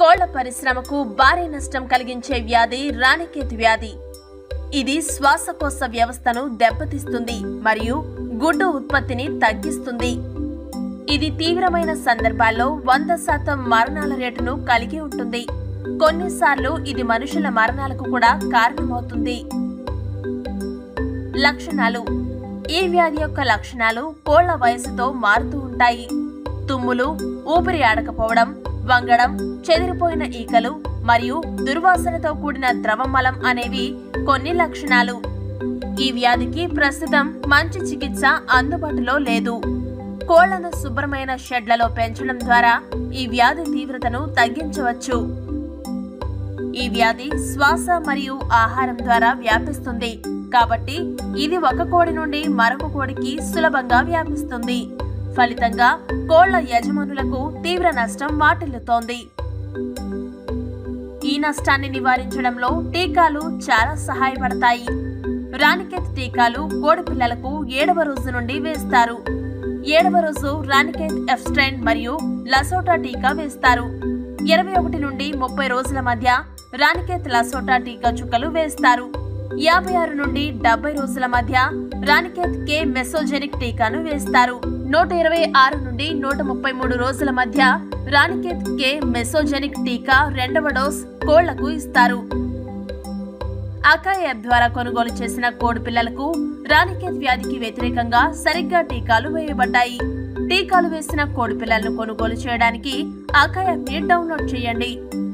కోళ్ల పరిశ్రమకు భారీ నష్టం కలిగించే వ్యాధి రాణికేత్ వ్యాధి ఇది శ్వాసకోశ వ్యవస్థను దెబ్బతీస్తుంది మరియు గుడ్డు ఉత్పత్తిని తగ్గిస్తుంది ఇది తీవ్రమైన సందర్భాల్లో వంద శాతం మరణాల రేటును కలిగి ఉంటుంది కొన్నిసార్లు ఇది మనుషుల మరణాలకు కూడా కారణమవుతుంది లక్షణాలు ఈ వ్యాధి యొక్క లక్షణాలు కోళ్ల వయసుతో మారుతూ ఉంటాయి తుమ్ములు ఊపిరి ఆడకపోవడం వంగడం చెదిరిపోయిన ఈకలు మరియు దుర్వాసనతో కూడిన ద్రవమలం అనేవి కొన్ని లక్షణాలు ఈ వ్యాధికి ప్రస్తుతం మంచి చికిత్స అందుబాటులో లేదు కోళ్లను శుభ్రమైన షెడ్లలో పెంచడం ద్వారా ఈ వ్యాధి తీవ్రతను తగ్గించవచ్చు ఈ వ్యాధి శ్వాస మరియు ఆహారం ద్వారా వ్యాపిస్తుంది కాబట్టి ఇది ఒక కోడి నుండి మరొక కోడికి సులభంగా వ్యాపిస్తుంది ఫలితంగా కోళ్ల యజమానులకు తీవ్ర నష్టం వాటిల్లుతోంది ఈ నష్టాన్ని నివారించడంలో టీకాలు చాలా సహాయపడతాయి రానికేత్ టీకాలు కోడి పిల్లలకు ఏడవ రోజు నుండి వేస్తారు ఏడవ రోజు రానికేత్ ఎఫ్స్ట్రైన్ మరియు లసోటా టీకా వేస్తారు ఇరవై ఒకటి నుండి ముప్పై రోజుల మధ్య రానికేత్ లసోటా టీకా చుక్కలు వేస్తారు యాభై ఆరు నుండి డెబ్బై రోజుల మధ్య రానికేత్ కే మెసోజెనిక్ టీకాను వేస్తారు నూట ఇరవై ఆరు నుండి నూట ముప్పై మూడు రోజుల మధ్య రానికేత్ కే మెసోజెనిక్ టీకా రెండవ డోస్ కోళ్లకు ఇస్తారు అకా యాప్ ద్వారా కొనుగోలు చేసిన కోడి పిల్లలకు రానికేత్ వ్యాధికి వ్యతిరేకంగా సరిగ్గా టీకాలు వేయబడ్డాయి టీకాలు వేసిన కోడి పిల్లలను కొనుగోలు చేయడానికి అకా యాప్ ని డౌన్లోడ్ చేయండి